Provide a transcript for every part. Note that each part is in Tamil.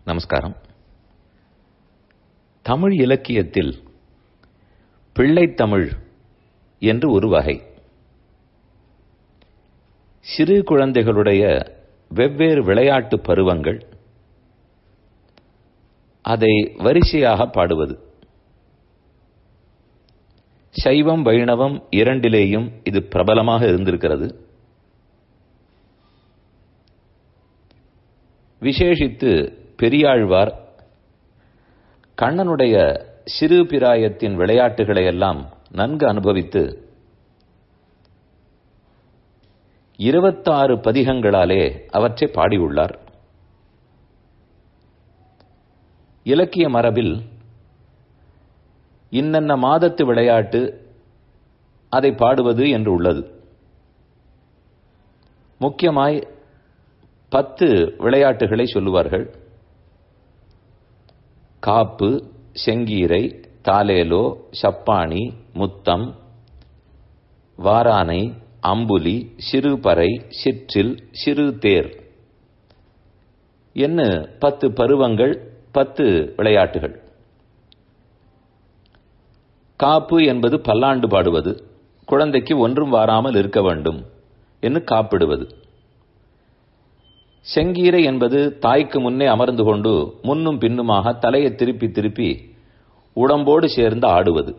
நமஸ்காரம் தமிழ் இலக்கியத்தில் பிள்ளைத்தமிழ் என்று ஒரு வகை சிறு குழந்தைகளுடைய வெவ்வேறு விளையாட்டு பருவங்கள் அதை வரிசையாக பாடுவது சைவம் வைணவம் இரண்டிலேயும் இது பிரபலமாக இருந்திருக்கிறது விசேஷித்து பெரியாழ்வார் கண்ணனுடைய சிறு பிராயத்தின் விளையாட்டுகளை எல்லாம் நன்கு அனுபவித்து இருபத்தாறு பதிகங்களாலே அவற்றை பாடியுள்ளார் இலக்கிய மரபில் இன்னென்ன மாதத்து விளையாட்டு அதை பாடுவது என்று உள்ளது முக்கியமாய் பத்து விளையாட்டுகளை சொல்லுவார்கள் காப்பு செங்கீரை தாலேலோ சப்பாணி முத்தம் வாரானை அம்புலி சிறுபறை சிற்றில் சிறு தேர் என்ன பத்து பருவங்கள் பத்து விளையாட்டுகள் காப்பு என்பது பல்லாண்டு பாடுவது குழந்தைக்கு ஒன்றும் வாராமல் இருக்க வேண்டும் என்று காப்பிடுவது செங்கீரை என்பது தாய்க்கு முன்னே அமர்ந்து கொண்டு முன்னும் பின்னுமாக தலையை திருப்பி திருப்பி உடம்போடு சேர்ந்து ஆடுவது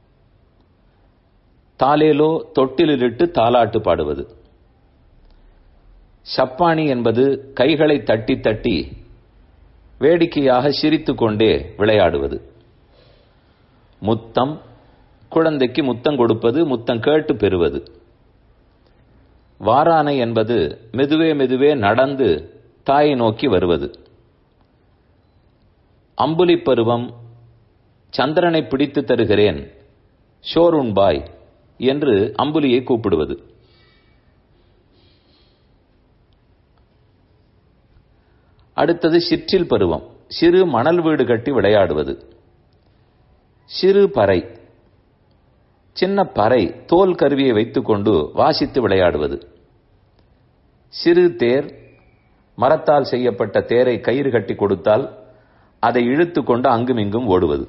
தாலேலோ தொட்டிலிட்டு தாலாட்டு பாடுவது சப்பானி என்பது கைகளை தட்டி தட்டி வேடிக்கையாக சிரித்துக் கொண்டே விளையாடுவது முத்தம் குழந்தைக்கு முத்தம் கொடுப்பது முத்தம் கேட்டு பெறுவது வாரானை என்பது மெதுவே மெதுவே நடந்து தாயை நோக்கி வருவது அம்புலி பருவம் சந்திரனை பிடித்து தருகிறேன் ஷோருன்பாய் என்று அம்புலியை கூப்பிடுவது அடுத்தது சிற்றில் பருவம் சிறு மணல் வீடு கட்டி விளையாடுவது சிறு பறை சின்ன பறை தோல் கருவியை வைத்துக்கொண்டு வாசித்து விளையாடுவது சிறு தேர் மரத்தால் செய்யப்பட்ட தேரை கயிறு கட்டி கொடுத்தால் அதை இழுத்து கொண்டு அங்கும் இங்கும் ஓடுவது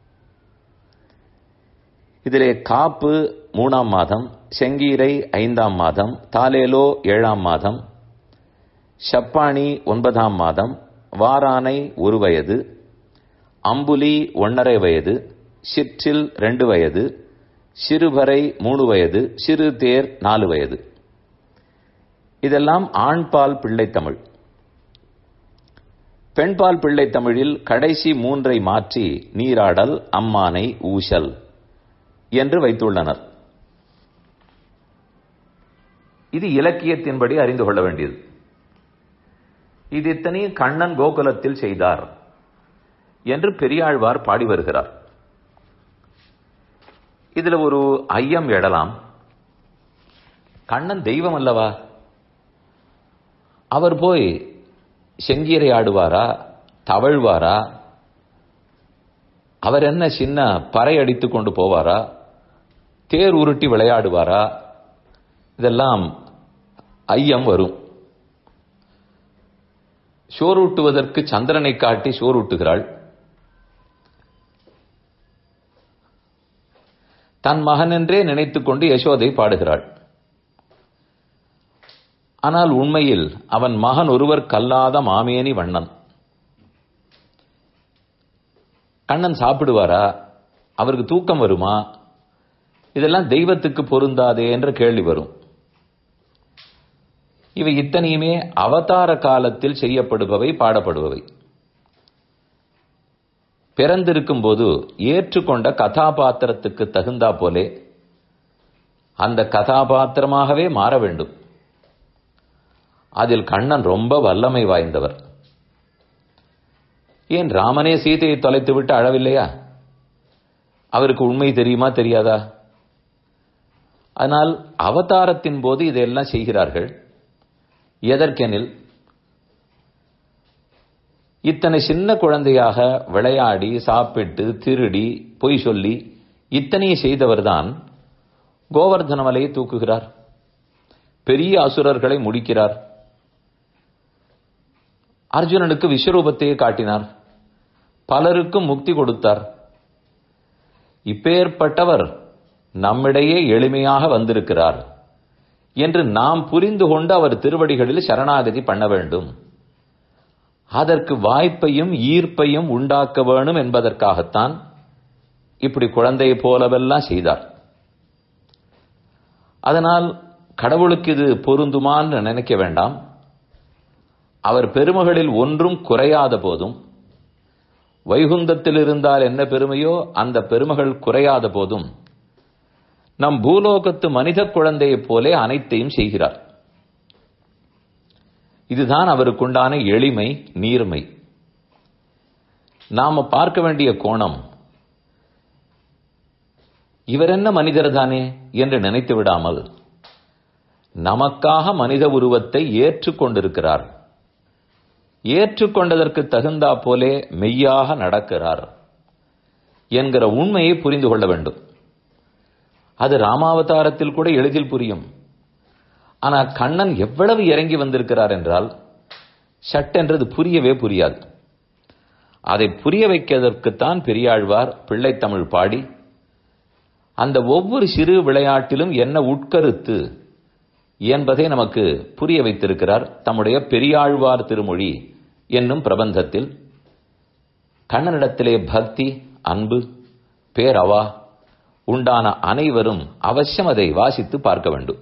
இதிலே காப்பு மூணாம் மாதம் செங்கீரை ஐந்தாம் மாதம் தாலேலோ ஏழாம் மாதம் ஷப்பானி ஒன்பதாம் மாதம் வாரானை ஒரு வயது அம்புலி ஒன்னரை வயது சிற்றில் ரெண்டு வயது சிறுபறை மூணு வயது சிறு தேர் நாலு வயது இதெல்லாம் ஆண்பால் பிள்ளைத்தமிழ் பெண்பால் பிள்ளைத்தமிழில் கடைசி மூன்றை மாற்றி நீராடல் அம்மானை ஊசல் என்று வைத்துள்ளனர் இது இலக்கியத்தின்படி அறிந்து கொள்ள வேண்டியது இது இத்தனையும் கண்ணன் கோகுலத்தில் செய்தார் என்று பெரியாழ்வார் பாடி வருகிறார் இதுல ஒரு ஐயம் எழலாம் கண்ணன் தெய்வம் அல்லவா அவர் போய் செங்கீரை ஆடுவாரா தவழ்வாரா அவர் என்ன சின்ன பறை அடித்து கொண்டு போவாரா தேர் உருட்டி விளையாடுவாரா இதெல்லாம் ஐயம் வரும் சோறூட்டுவதற்கு சந்திரனை காட்டி சோறூட்டுகிறாள் தன் மகனென்றே நினைத்துக் கொண்டு யசோதை பாடுகிறாள் ஆனால் உண்மையில் அவன் மகன் ஒருவர் கல்லாத மாமேனி வண்ணன் கண்ணன் சாப்பிடுவாரா அவருக்கு தூக்கம் வருமா இதெல்லாம் தெய்வத்துக்கு பொருந்தாதே என்ற கேள்வி வரும் இவை இத்தனையுமே அவதார காலத்தில் செய்யப்படுபவை பாடப்படுபவை பிறந்திருக்கும் போது ஏற்றுக்கொண்ட கதாபாத்திரத்துக்கு தகுந்தா போலே அந்த கதாபாத்திரமாகவே மாற வேண்டும் அதில் கண்ணன் ரொம்ப வல்லமை வாய்ந்தவர் ஏன் ராமனே சீதையை தொலைத்து விட்டு அழவில்லையா அவருக்கு உண்மை தெரியுமா தெரியாதா ஆனால் அவதாரத்தின் போது இதையெல்லாம் செய்கிறார்கள் எதற்கெனில் இத்தனை சின்ன குழந்தையாக விளையாடி சாப்பிட்டு திருடி பொய் சொல்லி இத்தனையை செய்தவர்தான் கோவர்தன மலையை தூக்குகிறார் பெரிய அசுரர்களை முடிக்கிறார் அர்ஜுனனுக்கு விஸ்வரூபத்தையே காட்டினார் பலருக்கும் முக்தி கொடுத்தார் இப்பேற்பட்டவர் நம்மிடையே எளிமையாக வந்திருக்கிறார் என்று நாம் புரிந்து கொண்டு அவர் திருவடிகளில் சரணாகதி பண்ண வேண்டும் அதற்கு வாய்ப்பையும் ஈர்ப்பையும் உண்டாக்க வேணும் என்பதற்காகத்தான் இப்படி குழந்தையை போலவெல்லாம் செய்தார் அதனால் கடவுளுக்கு இது பொருந்துமான்னு நினைக்க வேண்டாம் அவர் பெருமகளில் ஒன்றும் குறையாத போதும் வைகுந்தத்தில் இருந்தால் என்ன பெருமையோ அந்த பெருமகள் குறையாத போதும் நம் பூலோகத்து மனித குழந்தையைப் போலே அனைத்தையும் செய்கிறார் இதுதான் அவருக்குண்டான எளிமை நீர்மை நாம பார்க்க வேண்டிய கோணம் இவர் என்ன மனிதர் தானே என்று நினைத்து விடாமல் நமக்காக மனித உருவத்தை ஏற்றுக்கொண்டிருக்கிறார் ஏற்றுக்கொண்டதற்கு தகுந்தா போலே மெய்யாக நடக்கிறார் என்கிற உண்மையை புரிந்து கொள்ள வேண்டும் அது ராமாவதாரத்தில் கூட எளிதில் புரியும் ஆனால் கண்ணன் எவ்வளவு இறங்கி வந்திருக்கிறார் என்றால் சட்டென்றது புரியவே புரியாது அதை புரிய வைக்கிறதற்குத்தான் பெரியாழ்வார் பிள்ளைத்தமிழ் பாடி அந்த ஒவ்வொரு சிறு விளையாட்டிலும் என்ன உட்கருத்து என்பதை நமக்கு புரிய வைத்திருக்கிறார் தம்முடைய பெரியாழ்வார் திருமொழி என்னும் பிரபந்தத்தில் கண்ணனிடத்திலே பக்தி அன்பு பேரவா உண்டான அனைவரும் அவசியம் அதை வாசித்து பார்க்க வேண்டும்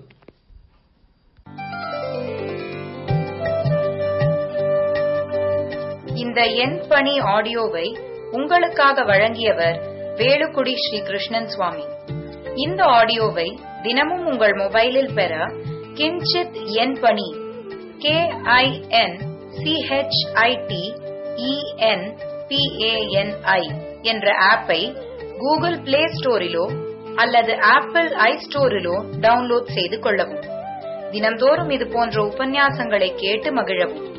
இந்த எண் பணி ஆடியோவை உங்களுக்காக வழங்கியவர் வேலுக்குடி ஸ்ரீ கிருஷ்ணன் சுவாமி இந்த ஆடியோவை தினமும் உங்கள் மொபைலில் பெற கிஞ்சித் எண் பணி கே ஐ என் சிஹெச்ஐடி இஎன் பிஏஎன்ஐ என்ற ஆப்பை கூகுள் பிளே ஸ்டோரிலோ அல்லது ஆப்பிள் ஐ ஸ்டோரிலோ டவுன்லோட் செய்து கொள்ளவும் தினம்தோறும் இது போன்ற உபன்யாசங்களை கேட்டு மகிழவும்